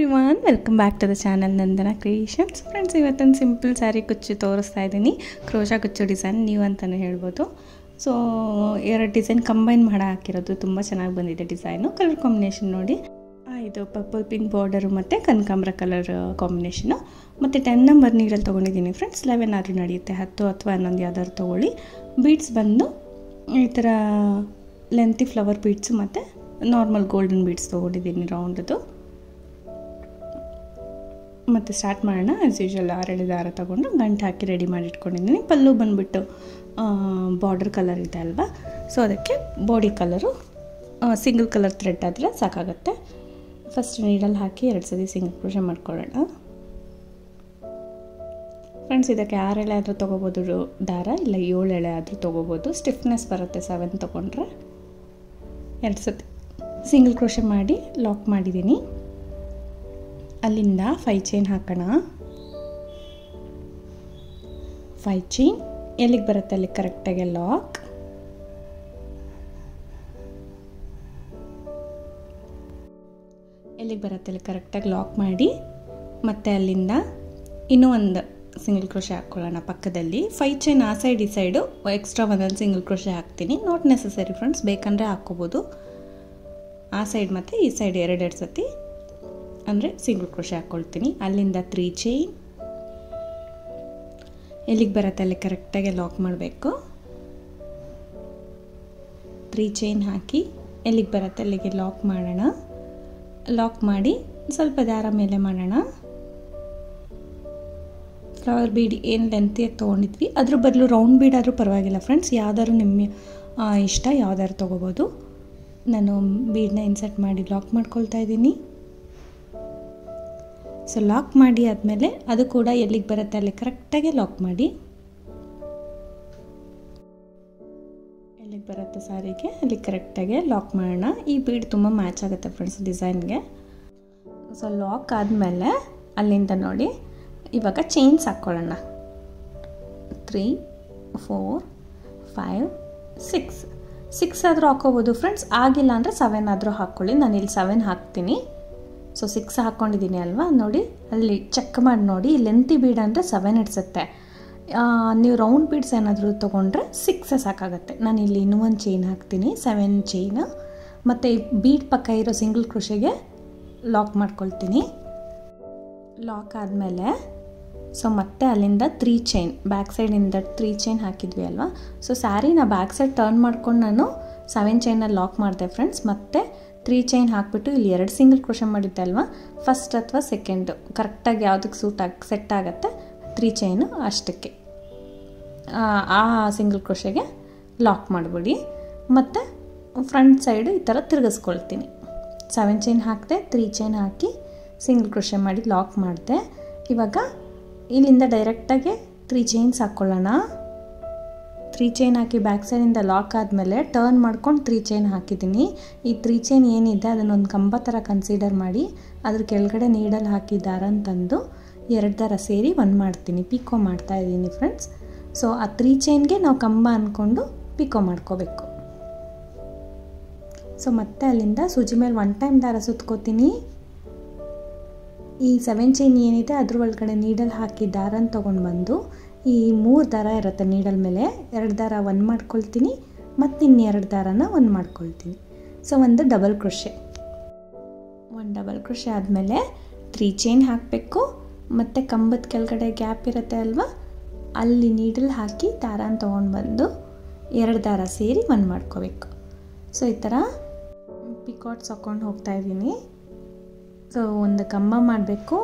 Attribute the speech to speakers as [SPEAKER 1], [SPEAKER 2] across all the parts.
[SPEAKER 1] everyone welcome back to the channel Nandana creations friends ಇವತ್ತೊಂದು simple sari ಕುಚ್ಚು ತೋರಿಸ್ತಾ ಇದ್ದೀನಿ ಕ್ರೋಶಾ ಕುಚ್ಚು ಡಿಸೈನ್ ನೀವು ಅಂತಲೇ ಹೇಳ್ಬೋದು ಸೊ ಎರಡು ಡಿಸೈನ್ ಕಂಬೈನ್ ಮಾಡಿ ಹಾಕಿರೋದು ತುಂಬ ಚೆನ್ನಾಗಿ ಬಂದಿದೆ ಡಿಸೈನು ಕಲರ್ ಕಾಂಬಿನೇಷನ್ ನೋಡಿ ಆ, ಇದು ಪರ್ಪಲ್ ಪಿಂಕ್ ಬಾರ್ಡರು ಮತ್ತು ಕನಕಾಂಬ್ರ ಕಲರ್ ಕಾಂಬಿನೇಷನು ಮತ್ತು ಟೆನ್ ನಂಬರ್ ನೀರಲ್ಲಿ ತೊಗೊಂಡಿದ್ದೀನಿ ಫ್ರೆಂಡ್ಸ್ ಲೆವೆನ್ ಆದರೂ ನಡೆಯುತ್ತೆ ಹತ್ತು ಅಥವಾ ಹನ್ನೊಂದು ಯಾವ್ದಾದ್ರು ತೊಗೊಳ್ಳಿ ಬೀಡ್ಸ್ ಬಂದು ಈ ಥರ ಲೆಂತಿ ಫ್ಲವರ್ ಬೀಡ್ಸು ಮತ್ತು ನಾರ್ಮಲ್ ಗೋಲ್ಡನ್ ಬೀಡ್ಸ್ ತೊಗೊಂಡಿದ್ದೀನಿ ರೌಂಡದು ಮತ್ತು ಸ್ಟಾರ್ಟ್ ಮಾಡೋಣ ಆ್ಯಸ್ ಯೂಶಲ್ ಆರೆಳೆ ದಾರ ತೊಗೊಂಡು ಗಂಟು ಹಾಕಿ ರೆಡಿ ಮಾಡಿ ಇಟ್ಕೊಂಡಿದ್ದೀನಿ ಪಲ್ಲು ಬಂದುಬಿಟ್ಟು ಬಾರ್ಡರ್ ಕಲರ್ ಇದೆ ಅಲ್ವಾ ಸೊ ಅದಕ್ಕೆ body colour single colour thread ಆದರೆ ಸಾಕಾಗುತ್ತೆ ಫಸ್ಟ್ ನೀಡಲ್ಲಿ ಹಾಕಿ ಎರಡು ಸತಿ ಸಿಂಗಲ್ ಕ್ರೋಶ ಮಾಡ್ಕೊಳ್ಳೋಣ ಫ್ರೆಂಡ್ಸ್ ಇದಕ್ಕೆ ಆರು ಎಳೆ ಆದರೂ ತೊಗೋಬೋದು ದಾರ ಇಲ್ಲ ಏಳು ಎಳೆ ಆದರೂ ತೊಗೋಬೋದು ಸ್ಟಿಫ್ನೆಸ್ ಬರುತ್ತೆ ಸೆವೆನ್ ತೊಗೊಂಡ್ರೆ ಎರಡು ಸತಿ ಸಿಂಗಲ್ ಕ್ರೋಶ ಮಾಡಿ ಲಾಕ್ ಮಾಡಿದ್ದೀನಿ ಅಲ್ಲಿಂದ ಫೈ ಚೈನ್ ಹಾಕೋಣ ಫೈ ಚೈನ್ ಎಲ್ಲಿಗೆ ಬರುತ್ತೆ ಅಲ್ಲಿ ಕರೆಕ್ಟಾಗಿ ಲಾಕ್ ಎಲ್ಲಿಗೆ ಬರುತ್ತೆ ಅಲ್ಲಿ ಕರೆಕ್ಟಾಗಿ ಲಾಕ್ ಮಾಡಿ ಮತ್ತೆ ಅಲ್ಲಿಂದ ಇನ್ನೂ ಒಂದು ಸಿಂಗಲ್ ಕ್ರೋಶೆ ಹಾಕ್ಕೊಳ್ಳೋಣ ಪಕ್ಕದಲ್ಲಿ ಫೈ ಚೈನ್ ಆ ಸೈಡ್ ಈ ಸೈಡು ಎಕ್ಸ್ಟ್ರಾ ಒಂದೊಂದು ಸಿಂಗಲ್ ಕ್ರೋಶೆ ಹಾಕ್ತೀನಿ ನಾಟ್ ನೆಸಸರಿ ಫ್ರೆಂಡ್ಸ್ ಬೇಕಂದರೆ ಹಾಕ್ಕೋಬೋದು ಆ ಸೈಡ್ ಮತ್ತು ಈ ಸೈಡ್ ಎರಡೆರಡು ಸತಿ ಅಂದರೆ ಸಿಂಗಲ್ ಕ್ರೋಶೆ ಹಾಕ್ಕೊಳ್ತೀನಿ ಅಲ್ಲಿಂದ ತ್ರೀ ಚೈನ್ ಎಲ್ಲಿಗೆ ಬರುತ್ತೆ ಅಲ್ಲಿ ಕರೆಕ್ಟಾಗಿ ಲಾಕ್ ಮಾಡಬೇಕು ತ್ರೀ ಚೈನ್ ಹಾಕಿ ಎಲ್ಲಿಗೆ ಬರುತ್ತೆ ಅಲ್ಲಿಗೆ ಲಾಕ್ ಮಾಡೋಣ ಲಾಕ್ ಮಾಡಿ ಸ್ವಲ್ಪ ದಾರ ಮೇಲೆ ಮಾಡೋಣ ಫ್ಲವರ್ ಬೀಡ್ ಏನು ಲೆಂತಿಯಾಗಿ ತೊಗೊಂಡಿದ್ವಿ ಅದ್ರ ಬದಲು ರೌಂಡ್ ಬೀಡ್ ಆದರೂ ಪರವಾಗಿಲ್ಲ ಫ್ರೆಂಡ್ಸ್ ಯಾವ್ದಾದ್ರು ನಿಮ್ಮ ಆ, ಇಷ್ಟ ಯಾವ್ದಾದ್ರು ತೊಗೋಬೋದು ನಾನು ಬೀಡನ್ನ ಇನ್ಸರ್ಟ್ ಮಾಡಿ ಲಾಕ್ ಮಾಡ್ಕೊಳ್ತಾ ಇದ್ದೀನಿ ಸೊ ಲಾಕ್ ಮಾಡಿ ಆದಮೇಲೆ ಅದು ಕೂಡ ಎಲ್ಲಿಗೆ ಬರುತ್ತೆ ಅಲ್ಲಿ ಕರೆಕ್ಟಾಗಿ ಲಾಕ್ ಮಾಡಿ ಎಲ್ಲಿಗೆ ಬರುತ್ತೆ ಸಾರಿಗೆ ಅಲ್ಲಿ ಕರೆಕ್ಟಾಗಿ ಲಾಕ್ ಮಾಡೋಣ ಈ ಬೀಡ್ ತುಂಬ ಮ್ಯಾಚ್ ಆಗುತ್ತೆ ಫ್ರೆಂಡ್ಸ್ ಡಿಸೈನ್ಗೆ ಸೊ ಲಾಕ್ ಆದಮೇಲೆ ಅಲ್ಲಿಂದ ನೋಡಿ ಇವಾಗ ಚೈನ್ಸ್ ಹಾಕ್ಕೊಳ್ಳೋಣ three four five six six ಆದರೂ ಹಾಕ್ಕೋಬೋದು ಫ್ರೆಂಡ್ಸ್ ಆಗಿಲ್ಲ ಅಂದರೆ ಸೆವೆನ್ ಆದರೂ ಹಾಕ್ಕೊಳ್ಳಿ ನಾನು ಇಲ್ಲಿ ಸೆವೆನ್ ಹಾಕ್ತೀನಿ ಸೊ ಸಿಕ್ಸ್ ಹಾಕ್ಕೊಂಡಿದ್ದೀನಿ ಅಲ್ವಾ ನೋಡಿ ಅಲ್ಲಿ ಚೆಕ್ ಮಾಡಿ ನೋಡಿ ಲೆಂತಿ ಬೀಡ್ ಅಂದರೆ ಸೆವೆನ್ ಇಡ್ಸುತ್ತೆ ಆ, ನೀವು ರೌಂಡ್ ಬೀಡ್ಸ್ ಏನಾದರೂ ತೊಗೊಂಡ್ರೆ ಸಿಕ್ಸ್ ಸಾಕಾಗುತ್ತೆ ನಾನು ಇಲ್ಲಿ ಇನ್ನೂ ಒಂದು ಚೈನ್ ಹಾಕ್ತೀನಿ ಸೆವೆನ್ ಚೈನ್ ಮತ್ತು ಈ ಬೀಡ್ ಪಕ್ಕ ಇರೋ ಸಿಂಗಲ್ ಕ್ರೋಶೆಗೆ ಲಾಕ್ ಮಾಡ್ಕೊಳ್ತೀನಿ ಲಾಕ್ ಆದಮೇಲೆ ಸೊ ಮತ್ತೆ ಅಲ್ಲಿಂದ ತ್ರೀ ಚೈನ್ ಬ್ಯಾಕ್ ಸೈಡಿಂದ ತ್ರೀ ಚೈನ್ ಹಾಕಿದ್ವಿ ಅಲ್ವಾ ಸೊ ಸ್ಯಾರಿನ ಬ್ಯಾಕ್ ಸೈಡ್ ಟರ್ನ್ ಮಾಡ್ಕೊಂಡು ನಾನು ಸೆವೆನ್ ಚೈನಲ್ಲಿ ಲಾಕ್ ಮಾಡಿದೆ ಫ್ರೆಂಡ್ಸ್ ಮತ್ತೆ ತ್ರೀ ಚೈನ್ ಹಾಕ್ಬಿಟ್ಟು ಇಲ್ಲಿ ಎರಡು ಸಿಂಗಲ್ ಕ್ರೋಶ ಮಾಡಿದ್ದೆ ಅಲ್ವಾ ಫಸ್ಟ್ ಅಥವಾ ಸೆಕೆಂಡು ಕರೆಕ್ಟಾಗಿ ಯಾವುದಕ್ಕೆ ಸೂಟ್ ಆಗಿ ಸೆಟ್ ಆಗುತ್ತೆ ತ್ರೀ ಚೈನು ಅಷ್ಟಕ್ಕೆ ಆ, ಆ ಸಿಂಗಲ್ ಕ್ರೋಶೆಗೆ ಲಾಕ್ ಮಾಡಿಬಿಡಿ ಮತ್ತು ಫ್ರಂಟ್ ಸೈಡು ಈ ಥರ ತಿರುಗಿಸ್ಕೊಳ್ತೀನಿ ಸೆವೆನ್ ಚೈನ್ ಹಾಕಿದೆ ತ್ರೀ ಚೈನ್ ಹಾಕಿ ಸಿಂಗಲ್ ಕ್ರೋಶೆ ಮಾಡಿ ಲಾಕ್ ಮಾಡಿದೆ ಇವಾಗ ಇಲ್ಲಿಂದ ಡೈರೆಕ್ಟಾಗಿ ತ್ರೀ ಚೈನ್ಸ್ ಹಾಕ್ಕೊಳ್ಳೋಣ ತ್ರೀ ಚೈನ್ ಹಾಕಿ ಬ್ಯಾಕ್ ಸೈಡಿಂದ ಲಾಕ್ ಆದಮೇಲೆ ಟರ್ನ್ ಮಾಡ್ಕೊಂಡು ತ್ರೀ ಚೈನ್ ಹಾಕಿದ್ದೀನಿ ಈ ತ್ರೀ ಚೈನ್ ಏನಿದೆ ಅದನ್ನೊಂದು ಕಂಬ ಥರ ಕನ್ಸಿಡರ್ ಮಾಡಿ ಅದ್ರ ಕೆಳಗಡೆ ನೀಡಲ್ಲಿ ಹಾಕಿ ದಾರ ತಂದು ಎರಡು ದಾರ ಸೇರಿ ಒಂದು ಮಾಡ್ತೀನಿ ಪಿಕೋ ಮಾಡ್ತಾ ಇದ್ದೀನಿ ಫ್ರೆಂಡ್ಸ್ ಸೊ ಆ ತ್ರೀ ಚೈನ್ಗೆ ನಾವು ಕಂಬ ಅಂದ್ಕೊಂಡು ಪಿಕೋ ಮಾಡ್ಕೋಬೇಕು ಸೊ ಮತ್ತೆ ಅಲ್ಲಿಂದ ಸೂಜಿ ಮೇಲೆ ಒನ್ ಟೈಮ್ ದಾರ ಸುತ್ಕೋತೀನಿ ಈ ಸೆವೆನ್ ಚೈನ್ ಏನಿದೆ ಅದ್ರ ಒಳಗಡೆ ನೀಡಲ್ ಹಾಕಿ ದಾರನ ತೊಗೊಂಡು ಬಂದು ಈ ಮೂರು ದಾರ ಇರುತ್ತೆ ನೀಡಲ್ ಮೇಲೆ ಎರಡು ದಾರ ಒಂದು ಮಾಡ್ಕೊಳ್ತೀನಿ ಮತ್ತು ಇನ್ನೆರಡು ದಾರನ ಒಂದು ಮಾಡ್ಕೊಳ್ತೀನಿ ಸೊ ಒಂದು ಡಬಲ್ ಕ್ರೋಶೆ ಒಂದು ಡಬಲ್ ಕ್ರೋಶೆ ಆದಮೇಲೆ ತ್ರೀ ಚೈನ್ ಹಾಕಬೇಕು ಮತ್ತು ಕಂಬದ ಕೆಳಗಡೆ ಗ್ಯಾಪ್ ಇರುತ್ತೆ ಅಲ್ವಾ ಅಲ್ಲಿ ನೀಡಲ್ ಹಾಕಿ ದಾರನ ತೊಗೊಂಡು ಬಂದು ಎರಡು ದಾರ ಸೇರಿ ಒಂದು ಮಾಡ್ಕೋಬೇಕು ಸೊ ಈ ಥರ ಪಿಕಾಟ್ಸ್ ಹಾಕ್ಕೊಂಡು ಹೋಗ್ತಾ ಇದ್ದೀನಿ ಸೊ ಒಂದು ಕಂಬ ಮಾಡಬೇಕು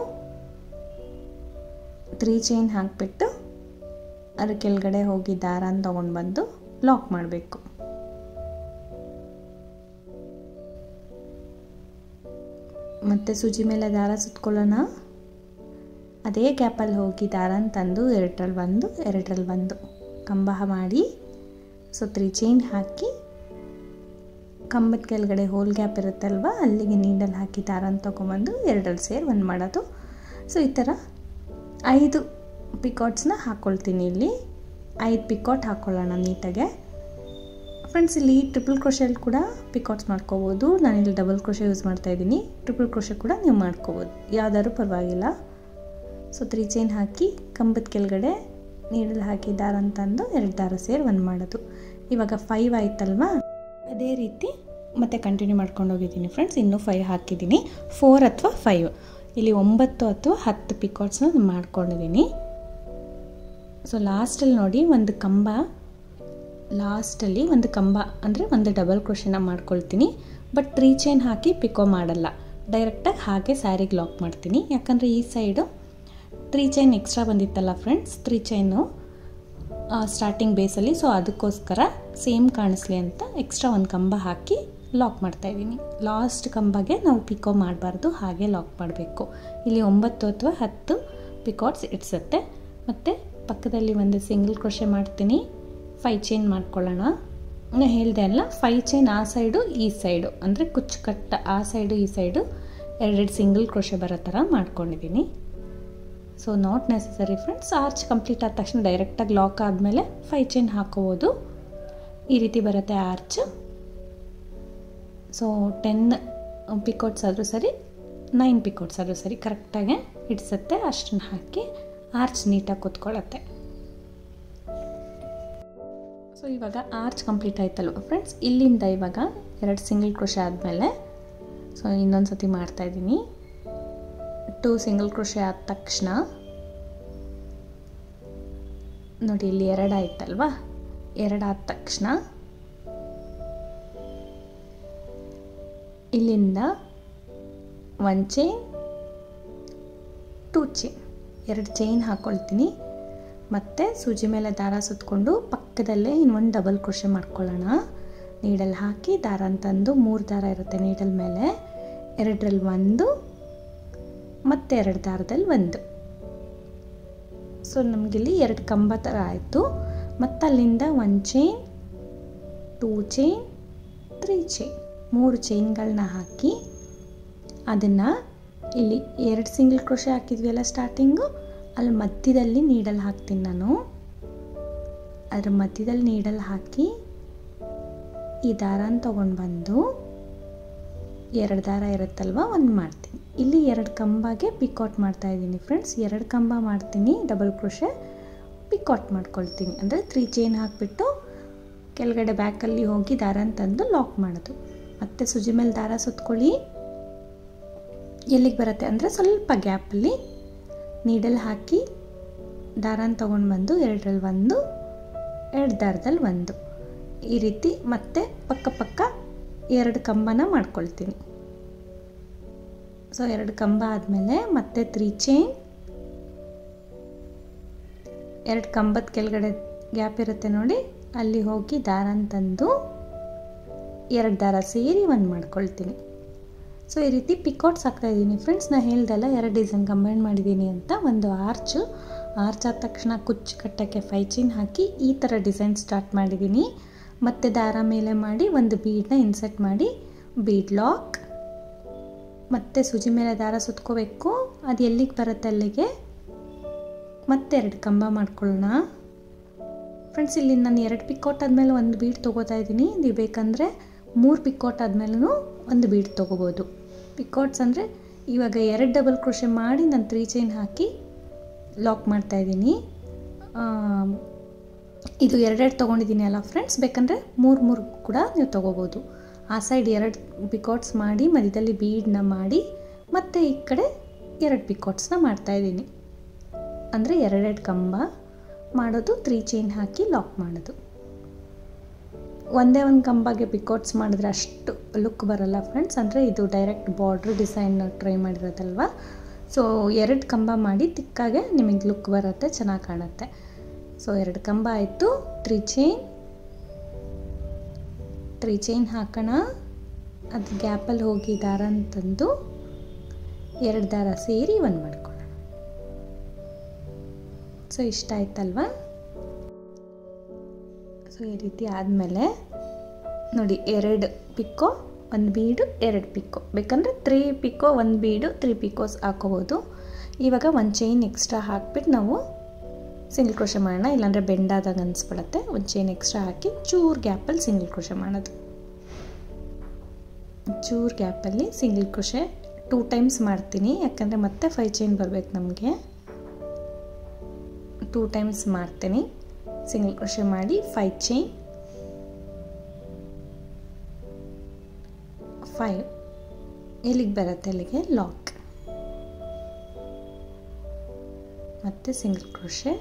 [SPEAKER 1] ತ್ರೀ ಚೈನ್ ಹಾಕಿಬಿಟ್ಟು ಅದ್ರ ಕೆಳಗಡೆ ಹೋಗಿ ದಾರನ ತೊಗೊಂಡು ಬಂದು ಲಾಕ್ ಮಾಡಬೇಕು ಮತ್ತು ಸೂಜಿ ಮೇಲೆ ದಾರ ಸುತ್ಕೊಳ್ಳೋಣ ಅದೇ ಗ್ಯಾಪಲ್ಲಿ ಹೋಗಿ ದಾರನ ತಂದು ಎರಡರಲ್ಲಿ ಒಂದು ಎರಡರಲ್ಲಿ ಒಂದು ಕಂಬ ಮಾಡಿ ಸೊ ತ್ರೀ ಚೈನ್ ಹಾಕಿ ಕಂಬದ ಕೆಳಗಡೆ ಹೋಲ್ ಗ್ಯಾಪ್ ಇರುತ್ತಲ್ವ ಅಲ್ಲಿಗೆ ನೀಡಲ್ಲಿ ಹಾಕಿ ದಾರನ ತೊಗೊಂಬಂದು ಎರಡರಲ್ಲಿ ಸೇರಿ ಒಂದು ಮಾಡೋದು ಸೊ ಈ ಥರ ಐದು ಪಿಕಾಟ್ಸ್ನ ಹಾಕ್ಕೊಳ್ತೀನಿ ಇಲ್ಲಿ ಐದು ಪಿಕಾಟ್ ಹಾಕ್ಕೊಳ್ಳೋಣ ನೀಟಾಗೆ ಫ್ರೆಂಡ್ಸ್ ಇಲ್ಲಿ ಟ್ರಿಪಲ್ ಕ್ರೋಶೆಲ್ ಕೂಡ ಪಿಕಾಟ್ಸ್ ಮಾಡ್ಕೋಬೋದು ನಾನಿಲ್ಲಿ ಡಬಲ್ ಕ್ರೋಶೆ ಯೂಸ್ ಮಾಡ್ತಾ ಇದ್ದೀನಿ ಟ್ರಿಪಲ್ ಕ್ರೋಶೆ ಕೂಡ ನೀವು ಮಾಡ್ಕೋಬೋದು ಯಾವ್ದಾದ್ರು ಪರವಾಗಿಲ್ಲ ಸೊ ತ್ರೀ ಚೈನ್ ಹಾಕಿ ಕಂಬದ ಕೆಳಗಡೆ ನೀಡಲ್ ಹಾಕಿ ದಾರ ಅಂತಂದು ಎರಡು ದಾರ ಸೇರಿ ಒಂದು ಮಾಡೋದು ಇವಾಗ ಫೈವ್ ಆಯ್ತಲ್ವಾ ಅದೇ ರೀತಿ ಮತ್ತೆ ಕಂಟಿನ್ಯೂ ಮಾಡ್ಕೊಂಡು ಹೋಗಿದ್ದೀನಿ ಫ್ರೆಂಡ್ಸ್ ಇನ್ನೂ ಫೈವ್ ಹಾಕಿದ್ದೀನಿ ಫೋರ್ ಅಥವಾ ಫೈವ್ ಇಲ್ಲಿ ಒಂಬತ್ತು ಅಥವಾ ಹತ್ತು ಪಿಕಾಟ್ಸ್ನ ಮಾಡ್ಕೊಂಡಿದ್ದೀನಿ ಸೊ ಲಾಸ್ಟಲ್ಲಿ ನೋಡಿ ಒಂದು ಕಂಬ ಲಾಸ್ಟಲ್ಲಿ ಒಂದು ಕಂಬ ಅಂದರೆ ಒಂದು ಡಬಲ್ ಕ್ರೋಶನ ಮಾಡ್ಕೊಳ್ತೀನಿ ಬಟ್ ತ್ರೀ ಚೈನ್ ಹಾಕಿ ಪಿಕೋ ಮಾಡಲ್ಲ ಡೈರೆಕ್ಟಾಗಿ ಹಾಗೆ ಸ್ಯಾರಿಗೆ ಲಾಕ್ ಮಾಡ್ತೀನಿ ಯಾಕಂದರೆ ಈ ಸೈಡು ತ್ರೀ ಚೈನ್ ಎಕ್ಸ್ಟ್ರಾ ಬಂದಿತ್ತಲ್ಲ ಫ್ರೆಂಡ್ಸ್ ತ್ರೀ ಚೈನು ಸ್ಟಾರ್ಟಿಂಗ್ ಬೇಸಲ್ಲಿ ಸೊ ಅದಕ್ಕೋಸ್ಕರ ಸೇಮ್ ಕಾಣಿಸ್ಲಿ ಅಂತ ಎಕ್ಸ್ಟ್ರಾ ಒಂದು ಕಂಬ ಹಾಕಿ ಲಾಕ್ ಮಾಡ್ತಾಯಿದ್ದೀನಿ ಲಾಸ್ಟ್ ಕಂಬಗೆ ನಾವು ಪಿಕೋ ಮಾಡಬಾರ್ದು ಹಾಗೆ ಲಾಕ್ ಮಾಡಬೇಕು ಇಲ್ಲಿ ಒಂಬತ್ತು ಅಥವಾ ಹತ್ತು ಪಿಕಾಟ್ಸ್ ಇಡ್ಸುತ್ತೆ ಮತ್ತು ಪಕ್ಕದಲ್ಲಿ ಒಂದು ಸಿಂಗಲ್ ಕ್ರೋಶೆ ಮಾಡ್ತೀನಿ ಫೈ ಚೈನ್ ಮಾಡ್ಕೊಳ್ಳೋಣ ನಾನು ಹೇಳಿದೆ ಅಲ್ಲ ಫೈ ಚೈನ್ ಆ ಸೈಡು ಈ ಸೈಡು ಅಂದರೆ ಕುಚ್ಚು ಕಟ್ಟ ಆ ಸೈಡು ಈ ಸೈಡು ಎರಡೆರಡು ಸಿಂಗಲ್ ಕ್ರೋಶೆ ಬರೋ ಥರ ಮಾಡ್ಕೊಂಡಿದ್ದೀನಿ so not necessary friends arch complete ಆದ ತಕ್ಷಣ ಡೈರೆಕ್ಟಾಗಿ ಲಾಕ್ ಆದಮೇಲೆ ಫೈ ಚೈನ್ ಹಾಕೋಬೋದು ಈ ರೀತಿ ಬರುತ್ತೆ ಆರ್ಚ್ ಸೊ ಟೆನ್ ಪಿಕೋಟ್ಸ್ ಆದರೂ ಸರಿ ನೈನ್ ಪಿಕೋಟ್ಸ್ ಆದರೂ ಸರಿ ಕರೆಕ್ಟಾಗೆ ಹಿಡಿಸುತ್ತೆ ಅಷ್ಟನ್ನು ಹಾಕಿ ಆರ್ಚ್ ನೀಟಾಗಿ ಕೂತ್ಕೊಳ್ಳುತ್ತೆ ಸೊ ಇವಾಗ ಆರ್ಚ್ ಕಂಪ್ಲೀಟ್ ಆಯ್ತಲ್ವ ಫ್ರೆಂಡ್ಸ್ ಇಲ್ಲಿಂದ ಇವಾಗ ಎರಡು ಸಿಂಗಲ್ ಕ್ರೋಶೆ ಆದಮೇಲೆ ಸೊ ಇನ್ನೊಂದು ಸತಿ ಮಾಡ್ತಾಯಿದ್ದೀನಿ ಟೂ ಸಿಂಗಲ್ ಕ್ರೋಶೆ ಆದ ತಕ್ಷಣ ನೋಡಿ ಇಲ್ಲಿ ಎರಡು ಆಯ್ತಲ್ವಾ ಎರಡು ಆದ ತಕ್ಷಣ ಇಲ್ಲಿಂದ ಒನ್ ಚೈನ್ ಟೂ ಚೈನ್ ಎರಡು ಚೈನ್ ಹಾಕ್ಕೊಳ್ತೀನಿ ಮತ್ತು ಸೂಜಿ ಮೇಲೆ ದಾರ ಸುತ್ತಕೊಂಡು ಪಕ್ಕದಲ್ಲೇ ಇನ್ನೊಂದು ಡಬಲ್ ಕ್ರೋಶೆ ಮಾಡ್ಕೊಳ್ಳೋಣ ನೀಡಲ್ ಹಾಕಿ ದಾರ ಅಂತಂದು ಮೂರು ದಾರ ಇರುತ್ತೆ ನೀಡಲ್ ಮೇಲೆ ಎರಡರಲ್ಲಿ ಒಂದು ಮತ್ತು ಎರಡು ದಾರದಲ್ಲಿ ಒಂದು ಸೊ ನಮಗಿಲ್ಲಿ ಎರಡು ಕಂಬ ಥರ ಆಯಿತು ಮತ್ತು ಅಲ್ಲಿಂದ one chain two chain three chain ಮೂರು ಚೈನ್ಗಳನ್ನ ಹಾಕಿ ಅದನ್ನು ಇಲ್ಲಿ ಎರಡು ಸಿಂಗಲ್ ಕ್ರೋಶೆ ಹಾಕಿದ್ವಿ ಸ್ಟಾರ್ಟಿಂಗು ಅಲ್ಲಿ ಮಧ್ಯದಲ್ಲಿ ನೀಡಲ್ ಹಾಕ್ತೀನಿ ನಾನು ಅದ್ರ ಮಧ್ಯದಲ್ಲಿ ನೀಡಲ್ ಹಾಕಿ ಈ ದಾರನ ತೊಗೊಂಡು ಬಂದು ಎರಡು ದಾರ ಇರುತ್ತಲ್ವ ಒಂದು ಮಾಡ್ತೀನಿ ಇಲ್ಲಿ ಎರಡು ಕಂಬಗೆ ಪಿಕಾಟ್ ಮಾಡ್ತಾ ಇದ್ದೀನಿ ಫ್ರೆಂಡ್ಸ್ ಎರಡು ಕಂಬ ಮಾಡ್ತೀನಿ ಡಬಲ್ ಕ್ರೋಶೆ ಪಿಕಾಟ್ ಮಾಡ್ಕೊಳ್ತೀನಿ ಅಂದರೆ ತ್ರೀ ಚೈನ್ ಹಾಕಿಬಿಟ್ಟು ಕೆಳಗಡೆ ಬ್ಯಾಕಲ್ಲಿ ಹೋಗಿ ದಾರ ತಂದು ಲಾಕ್ ಮಾಡೋದು ಮತ್ತು ಸುಜಿ ಮೇಲೆ ದಾರ ಸುತ್ಕೊಳ್ಳಿ ಎಲ್ಲಿಗೆ ಬರುತ್ತೆ ಅಂದರೆ ಸ್ವಲ್ಪ ಗ್ಯಾಪಲ್ಲಿ ನೀಡಲ್ ಹಾಕಿ ದಾರನ ತೊಗೊಂಡು ಬಂದು ಎರಡರಲ್ಲಿ ಒಂದು ಎರಡು ದಾರದಲ್ಲಿ ಒಂದು ಈ ರೀತಿ ಮತ್ತೆ ಪಕ್ಕ ಪಕ್ಕ ಎರಡು ಕಂಬನ ಮಾಡ್ಕೊಳ್ತೀನಿ ಸೊ ಎರಡು ಕಂಬ ಆದಮೇಲೆ ಮತ್ತೆ ತ್ರೀ ಚೈನ್ ಎರಡು ಕಂಬದ ಕೆಳಗಡೆ ಗ್ಯಾಪ್ ಇರುತ್ತೆ ನೋಡಿ ಅಲ್ಲಿ ಹೋಗಿ ದಾರನ ತಂದು ಎರಡು ದಾರ ಸೇರಿ ಒಂದು ಮಾಡ್ಕೊಳ್ತೀನಿ ಸೊ ಈ ರೀತಿ ಪಿಕಾಟ್ಸ್ ಹಾಕ್ತಾಯಿದ್ದೀನಿ ಫ್ರೆಂಡ್ಸ್ ನಾನು ಹೇಳ್ದಲ್ಲ ಎರಡು ಡಿಸೈನ್ ಕಂಬೈನ್ ಮಾಡಿದ್ದೀನಿ ಅಂತ ಒಂದು ಆರ್ಚು ಆರ್ಚ್ ಆದ ತಕ್ಷಣ ಕುಚ್ಚು ಕಟ್ಟಕ್ಕೆ ಫೈ ಚೈನ್ ಹಾಕಿ ಈ ಥರ ಡಿಸೈನ್ ಸ್ಟಾರ್ಟ್ ಮಾಡಿದ್ದೀನಿ ಮತ್ತು ದಾರ ಮೇಲೆ ಮಾಡಿ ಒಂದು ಬೀಡನ್ನ ಇನ್ಸರ್ಟ್ ಮಾಡಿ ಬೀಡ್ ಲಾಕ್ ಮತ್ತು ಸೂಜಿ ಮೇಲೆ ದಾರ ಸುತ್ಕೋಬೇಕು ಅದು ಎಲ್ಲಿಗೆ ಬರುತ್ತೆ ಅಲ್ಲಿಗೆ ಮತ್ತೆ ಎರಡು ಕಂಬ ಮಾಡ್ಕೊಳ್ಳೋಣ ಫ್ರೆಂಡ್ಸ್ ಇಲ್ಲಿ ನಾನು ಎರಡು ಪಿಕ್ಔಟ್ ಆದಮೇಲೆ ಒಂದು ಬೀಡ್ ತೊಗೋತಾ ಇದ್ದೀನಿ ನೀವು ಬೇಕಂದರೆ ಮೂರು ಪಿಕ್ಔಟ್ ಆದಮೇಲೂ ಒಂದು ಬೀಡ್ ತೊಗೋಬೋದು ಪಿಕ್ಔಟ್ಸ್ ಅಂದರೆ ಇವಾಗ ಎರಡು ಡಬಲ್ ಕ್ರೋಶೆ ಮಾಡಿ ನಾನು ತ್ರೀ ಚೈನ್ ಹಾಕಿ ಲಾಕ್ ಮಾಡ್ತಾಯಿದ್ದೀನಿ ಇದು ಎರಡೆರಡು ತೊಗೊಂಡಿದ್ದೀನಿ ಅಲ್ಲ ಫ್ರೆಂಡ್ಸ್ ಬೇಕಂದರೆ ಮೂರು ಮೂರು ಕೂಡ ನೀವು ತೊಗೋಬೋದು ಆ ಸೈಡ್ ಎರಡು ಪಿಕಾಟ್ಸ್ ಮಾಡಿ ಮಧ್ಯದಲ್ಲಿ ಬೀಡನ್ನ ಮಾಡಿ ಮತ್ತು ಈ ಕಡೆ ಎರಡು ಪಿಕಾಟ್ಸ್ನ ಮಾಡ್ತಾಯಿದ್ದೀನಿ ಅಂದರೆ ಎರಡೆರಡು ಕಂಬ ಮಾಡೋದು ತ್ರೀ ಚೈನ್ ಹಾಕಿ ಲಾಕ್ ಮಾಡೋದು ಒಂದೇ ಒಂದು ಕಂಬಗೆ ಪಿಕಾಟ್ಸ್ ಮಾಡಿದ್ರೆ ಅಷ್ಟು ಲುಕ್ ಬರಲ್ಲ ಫ್ರೆಂಡ್ಸ್ ಅಂದರೆ ಇದು ಡೈರೆಕ್ಟ್ ಬಾರ್ಡ್ರ್ ಡಿಸೈನ್ ಟ್ರೈ ಮಾಡಿರೋದಲ್ವ ಸೊ ಎರಡು ಕಂಬ ಮಾಡಿ ತಿಕ್ಕಾಗೆ ನಿಮಗೆ ಲುಕ್ ಬರುತ್ತೆ ಚೆನ್ನಾಗಿ ಕಾಣುತ್ತೆ ಸೊ ಎರಡು ಕಂಬ ಆಯಿತು ತ್ರೀ ಚೈನ್ ತ್ರೀ ಚೈನ್ ಹಾಕೋಣ ಅದು ಗ್ಯಾಪಲ್ಲಿ ಹೋಗಿ ದಾರ ಅಂತಂದು ಎರಡು ದಾರ ಸೇರಿ ಒಂದು ಮಾಡ್ಕೊಳ್ಳೋಣ ಸೊ ಇಷ್ಟ ಆಯ್ತಲ್ವಾ ಸೊ ಈ ರೀತಿ ಆದಮೇಲೆ ನೋಡಿ ಎರಡು ಪಿಕ್ಕೋ ಒಂದು ಬೀಡು ಎರಡು ಪಿಕ್ಕೋ ಬೇಕಂದರೆ ತ್ರೀ ಪಿಕ್ಕೋ ಒಂದು ಬೀಡು ತ್ರೀ ಪಿಕ್ಕೋಸ್ ಹಾಕೋಬೋದು ಇವಾಗ ಒಂದು ಚೈನ್ ಎಕ್ಸ್ಟ್ರಾ ಹಾಕ್ಬಿಟ್ಟು ನಾವು ಸಿಂಗಲ್ ಕ್ರೋಶೆ ಮಾಡೋಣ ಇಲ್ಲಾಂದರೆ ಬೆಂಡಾದಾಗ ಅನಿಸ್ಬಿಡುತ್ತೆ ಒಂದು ಚೈನ್ ಎಕ್ಸ್ಟ್ರಾ ಹಾಕಿ ಚೂರು ಗ್ಯಾಪಲ್ಲಿ ಸಿಂಗಲ್ ಕ್ರೋಶೆ ಮಾಡೋದು ಚೂರು ಗ್ಯಾಪಲ್ಲಿ ಸಿಂಗಲ್ ಕ್ರೋಶೆ ಟೂ ಟೈಮ್ಸ್ ಮಾಡ್ತೀನಿ ಯಾಕಂದರೆ ಮತ್ತೆ ಫೈ ಚೈನ್ ಬರಬೇಕು ನಮಗೆ ಟೂ ಟೈಮ್ಸ್ ಮಾಡ್ತೀನಿ ಸಿಂಗಲ್ ಕ್ರೋಶೆ ಮಾಡಿ ಫೈ ಚೈನ್ ಫೈವ್ ಎಲ್ಲಿಗೆ ಬರುತ್ತೆ ಅಲ್ಲಿಗೆ ಲಾಕ್ ಮತ್ತು ಸಿಂಗಲ್ ಕ್ರೋಶೆ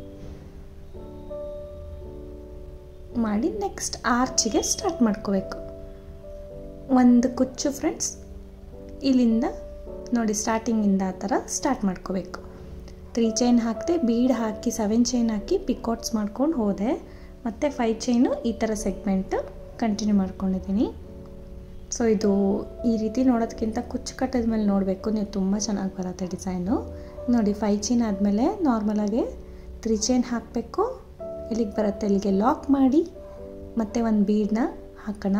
[SPEAKER 1] ಮಾಡಿ ನೆಕ್ಸ್ಟ್ ಆರ್ಚಿಗೆ ಸ್ಟಾರ್ಟ್ ಮಾಡ್ಕೋಬೇಕು ಒಂದು ಕುಚ್ಚು ಫ್ರೆಂಡ್ಸ್ ಇಲ್ಲಿಂದ ನೋಡಿ ಸ್ಟಾರ್ಟಿಂಗಿಂದ ಆ ಥರ ಸ್ಟಾರ್ಟ್ ಮಾಡ್ಕೋಬೇಕು ತ್ರೀ ಚೈನ್ ಹಾಕಿದೆ ಬೀಡ್ ಹಾಕಿ ಸೆವೆನ್ ಚೈನ್ ಹಾಕಿ ಪಿಕಾಟ್ಸ್ ಮಾಡ್ಕೊಂಡು ಹೋದೆ ಮತ್ತು ಫೈವ್ ಚೈನು ಈ ಥರ ಸೆಗ್ಮೆಂಟು ಕಂಟಿನ್ಯೂ ಮಾಡ್ಕೊಂಡಿದ್ದೀನಿ ಸೊ ಇದು ಈ ರೀತಿ ನೋಡೋದಕ್ಕಿಂತ ಕುಚ್ಚು ಕಟ್ಟದ ಮೇಲೆ ನೋಡಬೇಕು ನೀವು ತುಂಬ ಚೆನ್ನಾಗಿ ಬರುತ್ತೆ ಡಿಸೈನು ನೋಡಿ ಫೈ ಚೈನ್ ಆದಮೇಲೆ ನಾರ್ಮಲಾಗಿ ತ್ರೀ ಚೈನ್ ಹಾಕಬೇಕು ಎಲ್ಲಿಗೆ ಬರುತ್ತೆ ಅಲ್ಲಿಗೆ ಲಾಕ್ ಮಾಡಿ ಮತ್ತು ಒಂದು ಬೀಡನ್ನ ಹಾಕೋಣ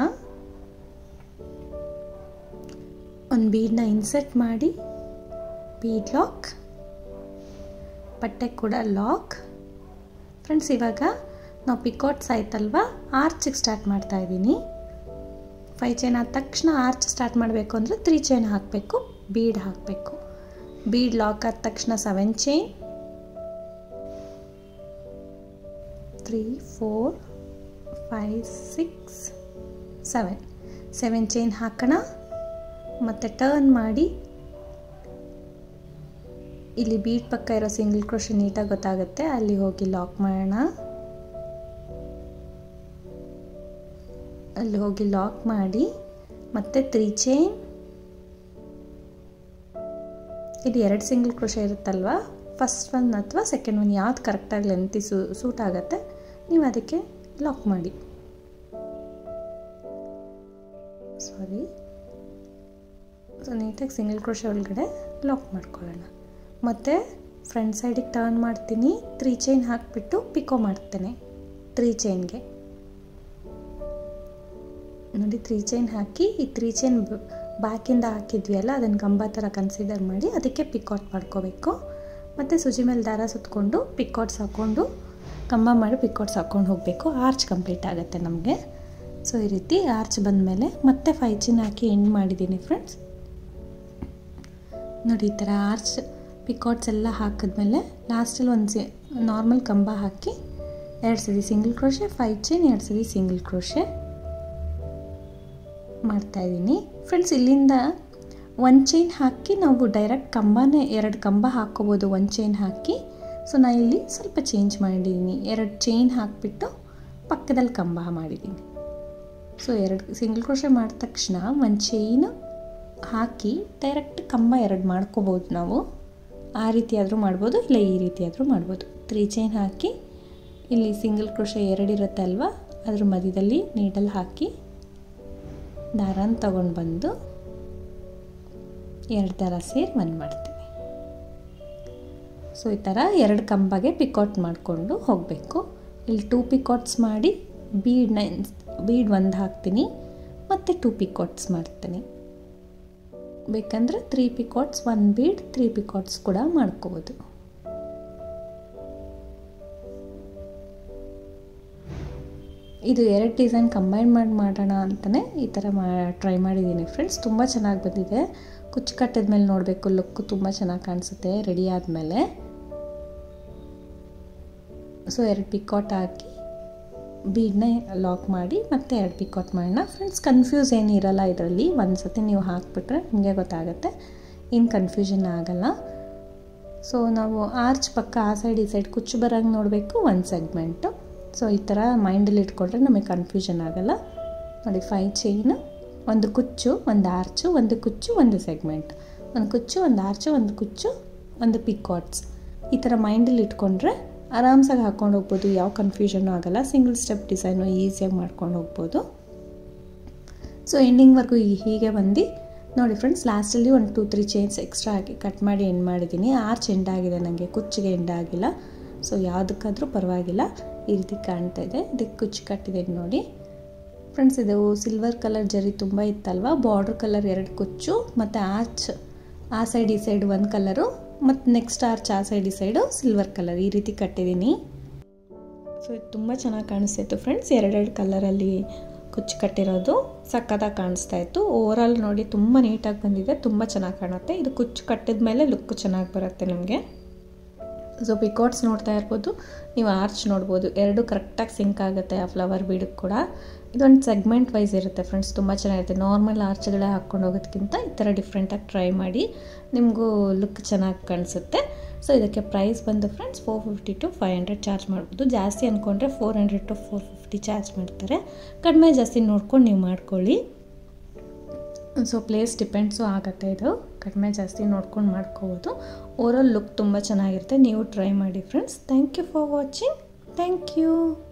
[SPEAKER 1] ಒಂದು ಬೀಡನ್ನ ಇನ್ಸರ್ಟ್ ಮಾಡಿ ಬೀಡ್ ಲಾಕ್ ಬಟ್ಟೆ ಕೂಡ ಲಾಕ್ ಫ್ರೆಂಡ್ಸ್ ಇವಾಗ ನಾವು ಪಿಕಾಟ್ಸ್ ಆಯ್ತಲ್ವ ಆರ್ಚಿಗೆ ಸ್ಟಾರ್ಟ್ ಮಾಡ್ತಾ ಇದ್ದೀನಿ ಫೈ ಚೈನ್ ಆದ ತಕ್ಷಣ ಆರ್ಚ್ ಸ್ಟಾರ್ಟ್ ಮಾಡಬೇಕು ಅಂದರೆ ತ್ರೀ ಚೈನ್ ಹಾಕಬೇಕು ಬೀಡ್ ಹಾಕಬೇಕು ಬೀಡ್ ಲಾಕ್ ಆದ ತಕ್ಷಣ seven chain three four five six seven seven chain ಹಾಕೋಣ ಮತ್ತು ಟರ್ನ್ ಮಾಡಿ ಇಲ್ಲಿ ಬೀಡ್ ಪಕ್ಕ ಇರೋ ಸಿಂಗಲ್ ಕ್ರೋಶ್ ನೀಟಾಗಿ ಗೊತ್ತಾಗುತ್ತೆ ಅಲ್ಲಿ ಹೋಗಿ ಲಾಕ್ ಮಾಡೋಣ ಅಲ್ಲಿ ಹೋಗಿ ಲಾಕ್ ಮಾಡಿ ಮತ್ತೆ ತ್ರೀ ಚೈನ್ ಇಲ್ಲಿ ಎರಡು ಸಿಂಗಲ್ ಕ್ರೋಶ ಇರುತ್ತಲ್ವ ಫಸ್ಟ್ ಒನ್ ಅಥವಾ ಸೆಕೆಂಡ್ ಒನ್ ಯಾವ್ದು ಕರೆಕ್ಟಾಗಿ ಲೆಂತಿ ಸೂ ಸೂಟ್ ಆಗುತ್ತೆ ನೀವು ಅದಕ್ಕೆ ಲಾಕ್ ಮಾಡಿ ಸಾರಿ ಸೊ ನೀಟಾಗಿ ಸಿಂಗಲ್ ಕ್ರೋಶ ಒಳಗಡೆ ಲಾಕ್ ಮಾಡ್ಕೊಳ್ಳೋಣ ಮತ್ತು ಫ್ರಂಟ್ ಸೈಡಿಗೆ ಟರ್ನ್ ಮಾಡ್ತೀನಿ ತ್ರೀ ಚೈನ್ ಹಾಕಿಬಿಟ್ಟು ಪಿಕೋ ಮಾಡ್ತೇನೆ ತ್ರೀ ಚೈನ್ಗೆ ನೋಡಿ ತ್ರೀ ಚೈನ್ ಹಾಕಿ ಈ ತ್ರೀ ಚೈನ್ ಬ್ಯಾಕಿಂದ ಹಾಕಿದ್ವಿ ಅಲ್ಲ ಅದನ್ನು ಕಂಬ ಥರ ಕನ್ಸಿಡರ್ ಮಾಡಿ ಅದಕ್ಕೆ ಪಿಕಾಟ್ ಮಾಡ್ಕೋಬೇಕು ಮತ್ತು ಸುಜಿ ಮೇಲೆ ದಾರ ಸುತ್ತಕೊಂಡು ಪಿಕಾಟ್ಸ್ ಹಾಕ್ಕೊಂಡು ಕಂಬ ಮಾಡಿ ಪಿಕಾಟ್ಸ್ ಹಾಕ್ಕೊಂಡು ಹೋಗಬೇಕು ಆರ್ಚ್ ಕಂಪ್ಲೀಟ್ ಆಗುತ್ತೆ ನಮಗೆ ಸೊ ಈ ರೀತಿ ಆರ್ಚ್ ಬಂದಮೇಲೆ ಮತ್ತೆ ಫೈ ಚಿನ್ ಹಾಕಿ ಎಂಡ್ ಮಾಡಿದ್ದೀನಿ ಫ್ರೆಂಡ್ಸ್ ನೋಡಿ ಈ ಥರ ಆರ್ಚ್ ಪಿಕಾಟ್ಸ್ ಎಲ್ಲ ಹಾಕಿದ್ಮೇಲೆ ಲಾಸ್ಟಲ್ಲಿ ಒಂದು ಸಿ ನಾರ್ಮಲ್ ಕಂಬ ಹಾಕಿ ಎರಡು ಸರಿ ಸಿಂಗಲ್ ಕ್ರೋಶೆ ಫೈ ಚೈನ್ ಎರಡು ಸರಿ ಸಿಂಗಲ್ ಕ್ರೋಶೆ ಮಾಡ್ತಾಯಿದ್ದೀನಿ ಫ್ರೆಂಡ್ಸ್ ಇಲ್ಲಿಂದ ಒಂದು ಚೈನ್ ಹಾಕಿ ನಾವು ಡೈರೆಕ್ಟ್ ಕಂಬನೇ ಎರಡು ಕಂಬ ಹಾಕ್ಕೋಬೋದು ಒಂದು ಚೈನ್ ಹಾಕಿ ಸೊ ನಾನು ಇಲ್ಲಿ ಸ್ವಲ್ಪ ಚೇಂಜ್ ಮಾಡಿದ್ದೀನಿ ಎರಡು ಚೈನ್ ಹಾಕಿಬಿಟ್ಟು ಪಕ್ಕದಲ್ಲಿ ಕಂಬ ಮಾಡಿದ್ದೀನಿ ಸೊ ಎರಡು ಸಿಂಗಲ್ ಕ್ರೋಶೆ ಮಾಡಿದ ತಕ್ಷಣ ಒಂದು ಚೈನು ಹಾಕಿ ಡೈರೆಕ್ಟ್ ಕಂಬ ಎರಡು ಮಾಡ್ಕೋಬೋದು ನಾವು ಆ ರೀತಿ ಆದರೂ ಮಾಡ್ಬೋದು ಇಲ್ಲ ಈ ರೀತಿ ಆದರೂ ಮಾಡ್ಬೋದು ತ್ರೀ ಚೈನ್ ಹಾಕಿ ಇಲ್ಲಿ ಸಿಂಗಲ್ ಕ್ರೋಶೆ ಎರಡಿರುತ್ತೆ ಅಲ್ವಾ ಅದ್ರ ಮಧ್ಯದಲ್ಲಿ ನೀಡಲ್ ಹಾಕಿ ದಾರನ ತಗೊಂಡು ಬಂದು ಎರಡು ದಾರ ಸೇರಿ ಒಂದು ಮಾಡ್ತೀನಿ ಸೊ ಈ ಥರ ಎರಡು ಕಂಬಗೆ ಪಿಕಾಟ್ ಮಾಡಿಕೊಂಡು ಹೋಗಬೇಕು ಇಲ್ಲಿ ಟೂ ಪಿಕಾಟ್ಸ್ ಮಾಡಿ ಬೀಡ್ನ ಬೀಡ್ ಒಂದು ಹಾಕ್ತೀನಿ ಮತ್ತು ಟೂ ಪಿಕಾಟ್ಸ್ ಮಾಡ್ತೀನಿ ಬೇಕಂದರೆ three picots one bead three picots ಕೂಡ ಮಾಡ್ಕೋಬೋದು ಇದು ಎರಡು ಡಿಸೈನ್ ಕಂಬೈನ್ ಮಾಡಿ ಮಾಡೋಣ ಅಂತಲೇ ಈ ಥರ ಮಾ ಟ್ರೈ ಮಾಡಿದ್ದೀನಿ ಫ್ರೆಂಡ್ಸ್ ತುಂಬ ಚೆನ್ನಾಗಿ ಬಂದಿದೆ ಕುಚ್ಚು ಕಟ್ಟಿದ ಮೇಲೆ ನೋಡಬೇಕು ಲುಕ್ಕು ತುಂಬ ಚೆನ್ನಾಗಿ ಕಾಣಿಸುತ್ತೆ ರೆಡಿ ಆದಮೇಲೆ ಸೊ ಎರಡು ಪಿಕಾಟ್ ಹಾಕಿ ಬೀಡನ್ನ ಲಾಕ್ ಮಾಡಿ ಮತ್ತೆ ಎರಡು ಪಿಕಾಟ್ ಮಾಡೋಣ ಫ್ರೆಂಡ್ಸ್ ಕನ್ಫ್ಯೂಸ್ ಏನು ಇರಲ್ಲ ಇದರಲ್ಲಿ ಒಂದು ಸತಿ ನೀವು ಹಾಕಿಬಿಟ್ರೆ ನಿಮಗೆ ಗೊತ್ತಾಗುತ್ತೆ ಏನು ಕನ್ಫ್ಯೂಷನ್ ಆಗಲ್ಲ ಸೊ ನಾವು ಆರ್ಚ್ ಪಕ್ಕ ಆ ಸೈಡ್ ಈ ಸೈಡ್ ಕುಚ್ಚು ಬರೋಂಗೆ ನೋಡಬೇಕು ಒಂದು ಸೆಗ್ಮೆಂಟು ಸೊ ಈ ಥರ ಮೈಂಡಲ್ಲಿ ಇಟ್ಕೊಂಡ್ರೆ ನಮಗೆ ಕನ್ಫ್ಯೂಷನ್ ಆಗಲ್ಲ ನೋಡಿ ಫೈ ಚೈನು ಒಂದು ಕುಚ್ಚು ಒಂದು ಆರ್ಚು ಒಂದು ಕುಚ್ಚು ಒಂದು ಸೆಗ್ಮೆಂಟ್ ಒಂದು ಕುಚ್ಚು ಒಂದು ಆರ್ಚು ಒಂದು ಕುಚ್ಚು ಒಂದು ಪಿಕಾಟ್ಸ್ ಈ ಥರ ಮೈಂಡಲ್ಲಿ ಇಟ್ಕೊಂಡ್ರೆ ಆರಾಮ್ಸಾಗಿ ಹಾಕ್ಕೊಂಡು ಹೋಗ್ಬೋದು ಯಾವ ಕನ್ಫ್ಯೂಷನ್ನು ಆಗೋಲ್ಲ ಸಿಂಗಲ್ ಸ್ಟೆಪ್ ಡಿಸೈನು ಈಸಿಯಾಗಿ ಮಾಡ್ಕೊಂಡು ಹೋಗ್ಬೋದು ಸೊ ಎಂಡಿಂಗ್ವರೆಗೂ ಹೀಗೆ ಬಂದು ನೋಡಿ ಫ್ರೆಂಡ್ಸ್ ಲಾಸ್ಟಲ್ಲಿ ಒಂದು ಟೂ ತ್ರೀ ಚೈನ್ಸ್ ಎಕ್ಸ್ಟ್ರಾ ಹಾಕಿ ಕಟ್ ಮಾಡಿ ಎಂಡ್ ಮಾಡಿದ್ದೀನಿ ಆರ್ಚ್ ಎಂಡ್ ಆಗಿದೆ ನನಗೆ ಕುಚ್ಚಿಗೆ ಎಂಡ್ ಆಗಿಲ್ಲ ಸೊ ಯಾವುದಕ್ಕಾದರೂ ಪರವಾಗಿಲ್ಲ ಈ ರೀತಿ ಕಾಣ್ತಾ ಇದೆ ಇದಕ್ಕೆ ಕುಚ್ಚು ಕಟ್ಟಿದೆ ನೋಡಿ ಫ್ರೆಂಡ್ಸ್ ಇದು ಸಿಲ್ವರ್ ಕಲರ್ ಜರಿ ತುಂಬ ಇತ್ತಲ್ವ ಬಾರ್ಡ್ರ್ ಕಲರ್ ಎರಡು ಕುಚ್ಚು ಮತ್ತು ಆಚ್ ಆ ಸೈಡ್ ಈ ಸೈಡ್ ಒಂದು ಕಲರು ಮತ್ತು ನೆಕ್ಸ್ಟ್ ಆರ್ಚ್ ಆ ಸೈಡ್ ಈ ಸೈಡು ಸಿಲ್ವರ್ ಕಲರ್ ಈ ರೀತಿ ಕಟ್ಟಿದ್ದೀನಿ ಸೊ ಇದು ತುಂಬ ಚೆನ್ನಾಗಿ ಕಾಣಿಸ್ತಾಯಿತ್ತು ಫ್ರೆಂಡ್ಸ್ ಎರಡೆರಡು ಕಲರಲ್ಲಿ ಕುಚ್ಚು ಕಟ್ಟಿರೋದು ಸಕ್ಕತ್ತಾಗಿ ಕಾಣಿಸ್ತಾ ಇತ್ತು ಓವರಾಲ್ ನೋಡಿ ತುಂಬ ನೀಟಾಗಿ ಬಂದಿದೆ ತುಂಬ ಚೆನ್ನಾಗಿ ಕಾಣುತ್ತೆ ಇದು ಕುಚ್ಚು ಕಟ್ಟಿದ ಮೇಲೆ ಲುಕ್ ಚೆನ್ನಾಗಿ ಬರುತ್ತೆ ನಿಮಗೆ ಸೊ ಪಿಕಾಟ್ಸ್ ನೋಡ್ತಾ ಇರ್ಬೋದು ನೀವು ಆರ್ಚ್ ನೋಡ್ಬೋದು ಎರಡು ಕರೆಕ್ಟಾಗಿ ಸಿಂಕ್ ಆಗುತ್ತೆ ಆ ಫ್ಲವರ್ ಬೀಡಕ್ಕೆ ಕೂಡ ಇದೊಂದು ಸೆಗ್ಮೆಂಟ್ ವೈಸ್ ಇರುತ್ತೆ ಫ್ರೆಂಡ್ಸ್ ತುಂಬ ಚೆನ್ನಾಗಿರುತ್ತೆ ನಾರ್ಮಲ್ ಆರ್ಚ್ಗಳೇ ಹಾಕ್ಕೊಂಡು ಹೋಗೋದಕ್ಕಿಂತ ಈ ಥರ ಡಿಫ್ರೆಂಟಾಗಿ ಟ್ರೈ ಮಾಡಿ ನಿಮಗೂ ಲುಕ್ ಚೆನ್ನಾಗಿ ಕಾಣಿಸುತ್ತೆ ಸೊ ಇದಕ್ಕೆ ಪ್ರೈಸ್ ಬಂದು friends four fifty to five hundred charge ಮಾಡ್ಬೋದು ಜಾಸ್ತಿ ಅಂದ್ಕೊಂಡ್ರೆ four hundred to four fifty charge ಮಾಡ್ತಾರೆ ಕಡಿಮೆ ಜಾಸ್ತಿ ನೋಡ್ಕೊಂಡು ನೀವು ಮಾಡ್ಕೊಳ್ಳಿ ಸೊ ಪ್ಲೇಸ್ ಡಿಪೆಂಡ್ಸು ಆಗುತ್ತೆ ಇದು ಕಡಿಮೆ ಜಾಸ್ತಿ ನೋಡ್ಕೊಂಡು ಮಾಡ್ಕೋಬೋದು ಓವರಾಲ್ ಲುಕ್ ತುಂಬ ಚೆನ್ನಾಗಿರುತ್ತೆ ನೀವು ಟ್ರೈ ಮಾಡಿ friends thank you for watching thank you